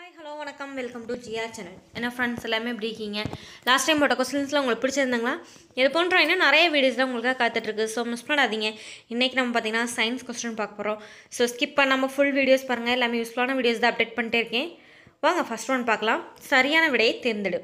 hi hello வணக்கம் welcome to GR channel என்ன friends எல்லாமே எப்படி இருக்கீங்க லாஸ்ட் டைம் போட்ட கொஸ்டின்ஸ்லாம் உங்களுக்கு பிடிச்சிருந்தாங்களா இது போன்ற இன்னும் நிறைய வீடியோஸ்லாம் உங்களுக்காக காத்துட்ருக்கு ஸோ மிஸ் பண்ணாதீங்க இன்றைக்கி நம்ம பார்த்தீங்கன்னா சயின்ஸ் கொஸ்டின் பார்க்க போகிறோம் ஸோ ஸ்கிப் பண்ணாமல் ஃபுல் வீடியோஸ் பாருங்கள் எல்லாமே யூஸ்ஃபுல்லான வீடியோஸ் தான் அப்டேட் பண்ணிட்டே இருக்கேன் வாங்க ஃபர்ஸ்ட் ஒன் பார்க்கலாம் சரியான விடையை தேர்ந்தெடு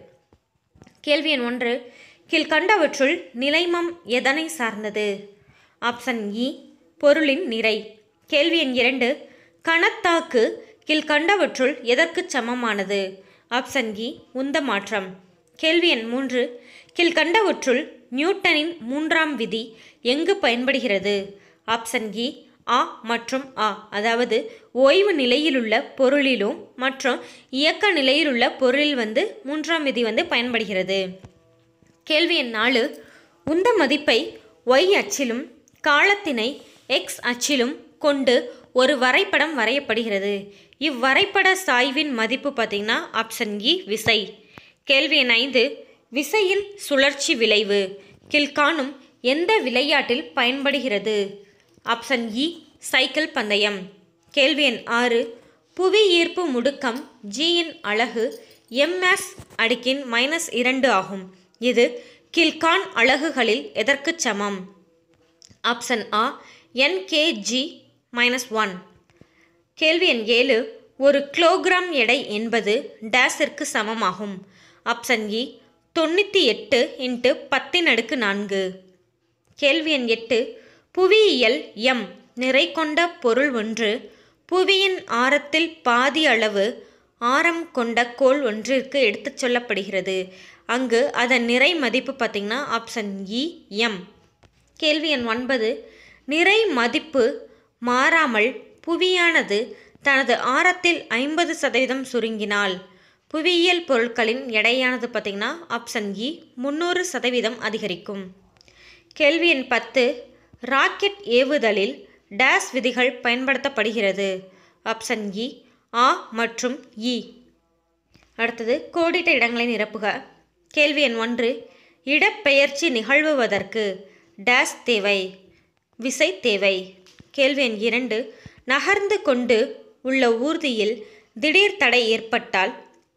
கேள்வி எண் ஒன்று கீழ்கண்டவற்றுள் நிலைமம் எதனை சார்ந்தது ஆப்ஷன் இ பொருளின் நிறை கேள்வி எண் இரண்டு கணத்தாக்கு கீழ்கண்டவற்றுள் எதற்கு சமமானது ஆப்ஷன் இ உந்த மாற்றம் கேள்வி எண் மூன்று கீழ்கண்டவற்றுள் நியூட்டனின் மூன்றாம் விதி எங்கு பயன்படுகிறது ஆப்ஷன் இ ஆ மற்றும் ஆ அதாவது ஓய்வு நிலையிலுள்ள பொருளிலும் மற்றும் இயக்க நிலையிலுள்ள பொருளில் வந்து மூன்றாம் விதி வந்து பயன்படுகிறது கேள்வி எண் நாலு உந்த மதிப்பை ஒய் அச்சிலும் காலத்தினை எக்ஸ் அச்சிலும் கொண்டு ஒரு வரைபடம் வரையப்படுகிறது இவ்வரைபட சாய்வின் மதிப்பு பார்த்திங்கன்னா ஆப்ஷன் இ விசை கேள்வி எண் ஐந்து விசையின் சுழற்சி விளைவு கீழ்காணும் எந்த விளையாட்டில் பயன்படுகிறது ஆப்ஷன் இ சைக்கிள் பந்தயம் கேள்வி எண் ஆறு புவி ஈர்ப்பு முடுக்கம் ஜியின் அலகு எம்எஸ் அடுக்கின் மைனஸ் இரண்டு ஆகும் இது கீழ்கான் அலகுகளில் எதற்கு சமம் ஆப்ஷன் ஆ என்கேஜி மைனஸ் ஒன் கேள்வி எண் ஏழு ஒரு கிலோகிராம் எடை என்பது டேஸிற்கு சமமாகும் ஆப்ஷன் இ தொண்ணூற்றி எட்டு இன்ட்டு பத்தின் அடுக்கு நான்கு கேள்வி எண் எட்டு புவியியல் எம் நிறை கொண்ட பொருள் ஒன்று புவியின் ஆரத்தில் பாதி அளவு ஆரம் கொண்ட கோள் ஒன்றிற்கு எடுத்துச் சொல்லப்படுகிறது அங்கு அதன் நிறை மதிப்பு பார்த்திங்கன்னா ஆப்ஷன் இ எம் கேள்வி எண் ஒன்பது நிறை மதிப்பு மாறாமல் புவியானது தனது ஆரத்தில் ஐம்பது சதவீதம் சுருங்கினால் புவியியல் பொருட்களின் எடையானது பார்த்திங்கன்னா ஆப்ஷன் இ முந்நூறு சதவீதம் அதிகரிக்கும் கேள்வி எண் பத்து ராக்கெட் ஏவுதலில் டேஸ் விதிகள் பயன்படுத்தப்படுகிறது ஆப்ஷன் இ ஆ மற்றும் இ அடுத்தது கோடிட்ட இடங்களை நிரப்புக கேள்வி எண் ஒன்று இடப்பெயர்ச்சி நிகழ்வுவதற்கு டேஸ் தேவை விசை தேவை கேள்வி எண் இரண்டு நகர்ந்து கொண்டு உள்ள ஊர்தியில் திடீர் தடை ஏற்பட்டால்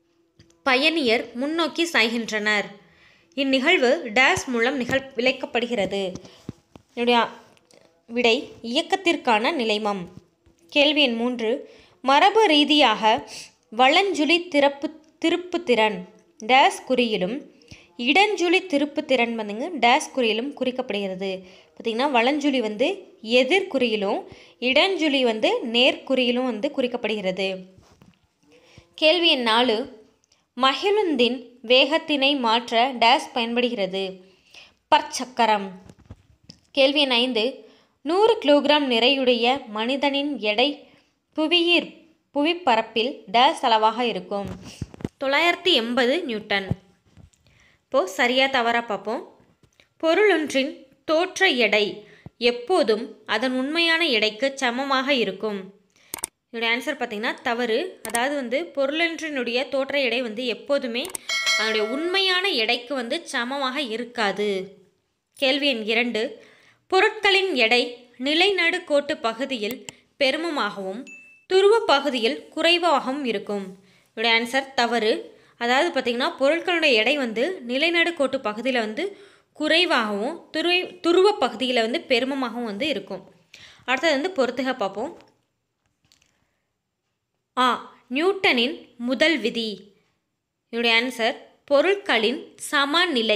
பயணியர் முன்னோக்கி சாய்கின்றனர் இந்நிகழ்வு டேஸ் மூலம் நிகழ் விளைக்கப்படுகிறது என்னுடைய விடை இயக்கத்திற்கான நிலைமம் கேள்வி எண் மூன்று மரபு ரீதியாக வளஞ்சுழி திறப்பு திருப்பு திறன் டேஸ் குறியிலும் இடஞ்சுழி திருப்பு திறன் வந்துங்க டேஸ் குறியிலும் குறிக்கப்படுகிறது பார்த்திங்கன்னா வளஞ்சுழி வந்து எதிர்குறியிலும் இடஞ்சுழி வந்து நேர்குறியிலும் வந்து குறிக்கப்படுகிறது கேள்வி எண் நாலு மகிழுந்தின் வேகத்தினை மாற்ற டேஸ் பயன்படுகிறது பற்சக்கரம் கேள்வி எண் ஐந்து நூறு கிலோகிராம் நிறையுடைய மனிதனின் எடை புவியீர் புவிப்பரப்பில் டேஸ் அளவாக இருக்கும் தொள்ளாயிரத்தி எண்பது நியூட்டன் இப்போது சரியாக தவறாக பார்ப்போம் பொருளொன்றின் தோற்ற எடை எப்போதும் அதன் உண்மையான எடைக்கு சமமாக இருக்கும் இதோட ஆன்சர் பார்த்திங்கன்னா தவறு அதாவது வந்து பொருளொன்றினுடைய தோற்ற எடை வந்து எப்போதுமே அதனுடைய உண்மையான எடைக்கு வந்து சமமாக இருக்காது கேள்வி எண் இரண்டு பொருட்களின் எடை நிலைநடு கோட்டு பகுதியில் பெருமமாகவும் துருவ பகுதியில் குறைவாகவும் இருக்கும் இதோட ஆன்சர் தவறு அதாவது பார்த்திங்கன்னா பொருட்களுடைய எடை வந்து நிலைநடு கோட்டு பகுதியில் வந்து குறைவாகவும் துருவை துருவ பகுதியில் வந்து பெருமமாகவும் வந்து இருக்கும் அடுத்தது வந்து பொறுத்துக பார்ப்போம் ஆ நியூட்டனின் முதல் விதி இதோடைய ஆன்சர் பொருட்களின் சமநிலை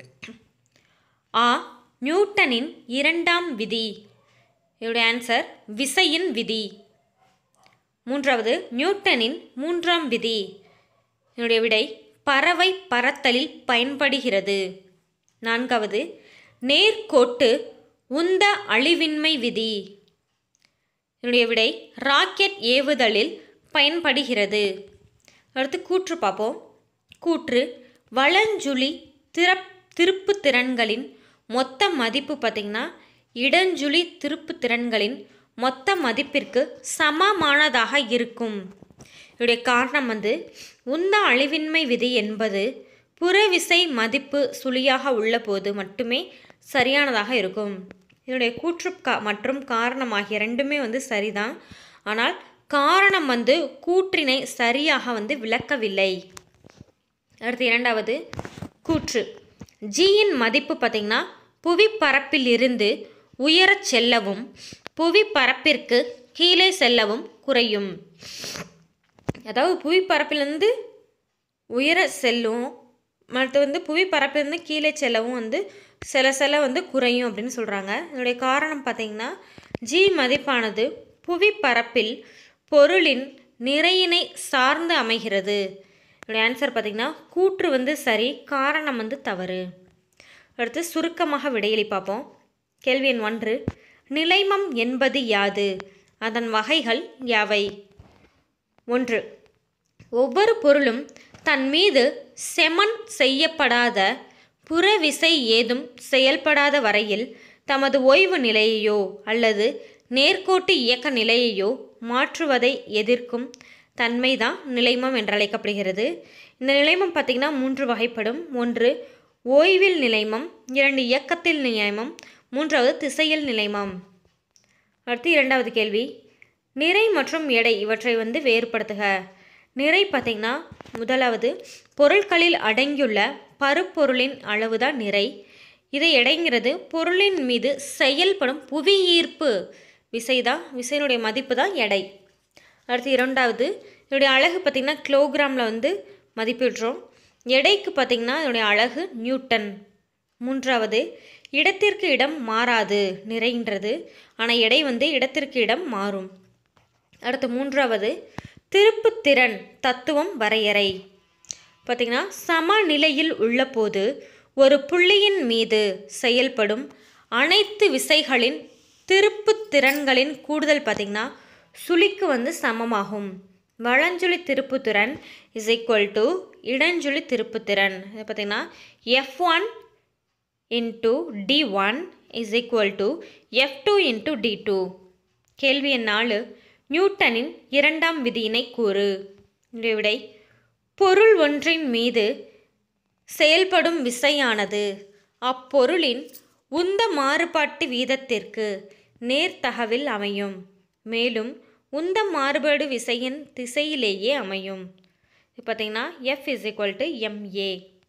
ஆ நியூட்டனின் இரண்டாம் விதி இதோடைய ஆன்சர் விசையின் விதி மூன்றாவது நியூட்டனின் மூன்றாம் விதி இதனுடைய விடை பறவை பறத்தலில் பயன்படுகிறது நான்காவது நேர்கோட்டு உந்த அழிவின்மை விதி இதனுடைய விடை ராக்கெட் ஏவுதலில் பயன்படுகிறது அடுத்து கூற்று பார்ப்போம் கூற்று வளஞ்சுழி திறப் திருப்பு திறன்களின் மொத்த மதிப்பு பார்த்திங்கன்னா இடஞ்சுழி திருப்பு திறன்களின் மொத்த மதிப்பிற்கு சமமானதாக இருக்கும் இதனுடைய காரணம் வந்து உந்த அழிவின்மை விதி என்பது புறவிசை மதிப்பு சுழியாக உள்ள போது மட்டுமே சரியானதாக இருக்கும் இதனுடைய கூற்று கா மற்றும் காரணம் ஆகிய ரெண்டுமே வந்து சரிதான் ஆனால் காரணம் வந்து கூற்றினை சரியாக வந்து விளக்கவில்லை அடுத்து இரண்டாவது கூற்று ஜியின் மதிப்பு பார்த்திங்கன்னா புவி பரப்பிலிருந்து உயரச் செல்லவும் புவி பரப்பிற்கு கீழே செல்லவும் குறையும் அதாவது புவி பரப்பிலிருந்து உயர செல்லும் மற்ற வந்து புவி பரப்பிலிருந்து கீழே செல்லவும் வந்து சில சில வந்து குறையும் அப்படின்னு சொல்கிறாங்க இதனுடைய காரணம் பார்த்திங்கன்னா ஜி மதிப்பானது புவி பரப்பில் பொருளின் நிறையினை சார்ந்து அமைகிறது இதனுடைய ஆன்சர் பார்த்திங்கன்னா கூற்று வந்து சரி காரணம் வந்து தவறு அடுத்து சுருக்கமாக விடையளி பார்ப்போம் கேள்வி எண் ஒன்று நிலைமம் என்பது யாது அதன் வகைகள் யாவை ஒன்று ஒவ்வொரு பொருளும் தன் மீது செமன் செய்யப்படாத புறவிசை ஏதும் செயல்படாத வரையில் தமது ஓய்வு நிலையையோ அல்லது நேர்கோட்டு இயக்க நிலையையோ மாற்றுவதை எதிர்க்கும் தன்மைதான் நிலைமம் என்றழைக்கப்படுகிறது இந்த நிலைமம் பார்த்திங்கன்னா மூன்று வகைப்படும் ஒன்று ஓய்வில் நிலைமம் இரண்டு இயக்கத்தில் நிலைமம் மூன்றாவது திசையில் நிலைமம் அடுத்து இரண்டாவது கேள்வி நிறை மற்றும் எடை இவற்றை வந்து வேறுபடுத்துக நிறை பார்த்திங்கன்னா முதலாவது பொருட்களில் அடங்கியுள்ள பருப்பொருளின் அளவுதான் நிறை இதை எடைங்கிறது பொருளின் மீது செயல்படும் புவியீர்ப்பு விசை தான் விசையினுடைய மதிப்பு தான் எடை அடுத்து இரண்டாவது இதனுடைய அழகு பார்த்திங்கன்னா கிலோகிராமில் வந்து மதிப்பிடுறோம் எடைக்கு பார்த்திங்கன்னா இதனுடைய அழகு நியூட்டன் மூன்றாவது இடத்திற்கு இடம் மாறாது நிறைன்றது ஆனால் எடை வந்து இடத்திற்கு இடம் மாறும் அடுத்து மூன்றாவது திருப்புத்திறன் தத்துவம் வரையறை பார்த்திங்கன்னா சமநிலையில் உள்ளபோது ஒரு புள்ளியின் மீது செயல்படும் அனைத்து விசைகளின் திருப்புத் திறன்களின் கூடுதல் பார்த்திங்கன்னா சுழிக்கு வந்து சமமாகும் வளஞ்சுழி திருப்புத்திறன் இஸ் ஈக்குவல் டு இடஞ்சுழி திருப்புத்திறன் இது பார்த்திங்கன்னா F one into d one is equal to F two into d two கேள்வி எண் நாலு நியூட்டனின் இரண்டாம் விதியினை கூறு இந்த விடை பொருள் ஒன்றின் மீது செயல்படும் விசையானது அப்பொருளின் உந்த மாறுபாட்டு வீதத்திற்கு நேர்த்தகவில் அமையும் மேலும் உந்த மாறுபாடு விசையின் திசையிலேயே அமையும் இது பார்த்தீங்கன்னா F is equal to m a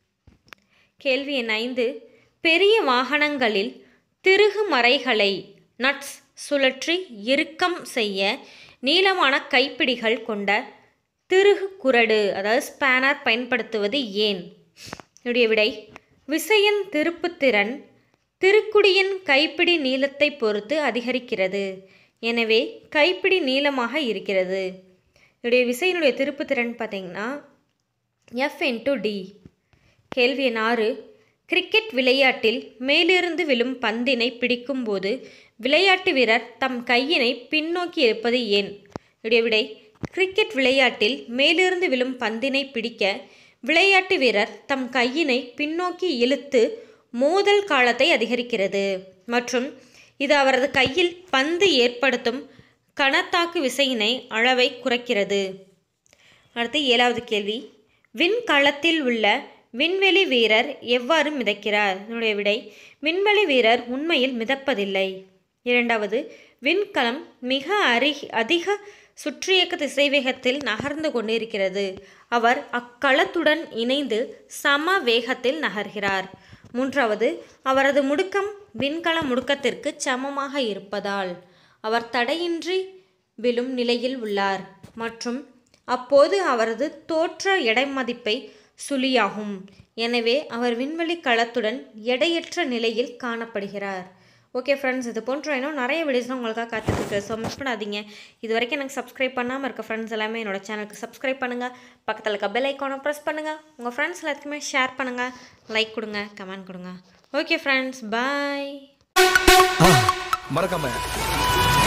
கேள்வி எண் ஐந்து பெரிய வாகனங்களில் திருகு மறைகளை நட்ஸ் சுழற்றி இறுக்கம் செய்ய நீளமான கைப்பிடிகள் கொண்ட திருகு குரடு அதாவது ஸ்பேனர் பயன்படுத்துவது ஏன் என்னுடைய விடை விசையின் திருப்புத்திறன் திருக்குடியின் கைப்பிடி நீளத்தை பொறுத்து அதிகரிக்கிறது எனவே கைப்பிடி நீளமாக இருக்கிறது இதனுடைய விசையினுடைய திருப்புத்திறன் பார்த்தீங்கன்னா எஃப் இன்ட்டு டி கேள்வி எண் ஆறு கிரிக்கெட் விளையாட்டில் மேலிருந்து விழும் பந்தினை பிடிக்கும்போது விளையாட்டு வீரர் தம் கையினை பின்னோக்கி இருப்பது ஏன் இதனுடைய விடை கிரிக்கெட் விளையாட்டில் மேலிருந்து விழும் பந்தினை பிடிக்க விளையாட்டு வீரர் தம் கையினை பின்னோக்கி இழுத்து மோதல் காலத்தை அதிகரிக்கிறது மற்றும் இது அவரது கையில் பந்து ஏற்படுத்தும் கணத்தாக்கு விசையினை அளவை குறைக்கிறது அடுத்து ஏழாவது கேள்வி விண்கலத்தில் உள்ள விண்வெளி வீரர் எவ்வாறு மிதக்கிறார் என்னுடைய விடை விண்வெளி வீரர் உண்மையில் மிதப்பதில்லை இரண்டாவது விண்கலம் மிக அரி அதிக சுற்றியக்க திசைவேகத்தில் நகர்ந்து கொண்டிருக்கிறது அவர் அக்களத்துடன் இணைந்து சம வேகத்தில் நகர்கிறார் மூன்றாவது அவரது முடுக்கம் விண்கல முடுக்கத்திற்கு சமமாக இருப்பதால் அவர் தடையின்றி விழும் நிலையில் உள்ளார் மற்றும் அப்போது அவரது தோற்ற எடை மதிப்பை சுழியாகும் எனவே அவர் விண்வெளி களத்துடன் எடையற்ற நிலையில் காணப்படுகிறார் ஓகே ஃப்ரெண்ட்ஸ் இது போன்ற இன்னும் நிறைய வீடியோஸ்லாம் உங்களுக்காக காத்துட்ருக்கு ஸோ மிஸ் பண்ணாதீங்க இது வரைக்கும் எனக்கு சப்ஸ்கிரைப் பண்ணாமல் இருக்க ஃப்ரெண்ட்ஸ் எல்லாமே என்னோட சேனலுக்கு சப்ஸ்கிரைப் பண்ணுங்கள் பக்கத்தில் இருக்க பெல் ஐக்கானை ப்ரெஸ் பண்ணுங்கள் உங்கள் ஃப்ரெண்ட்ஸ் எல்லாத்துக்குமே ஷேர் பண்ணுங்கள் லைக் கொடுங்க கமெண்ட் கொடுங்க ஓகே ஃப்ரெண்ட்ஸ் பாய் மறக்காம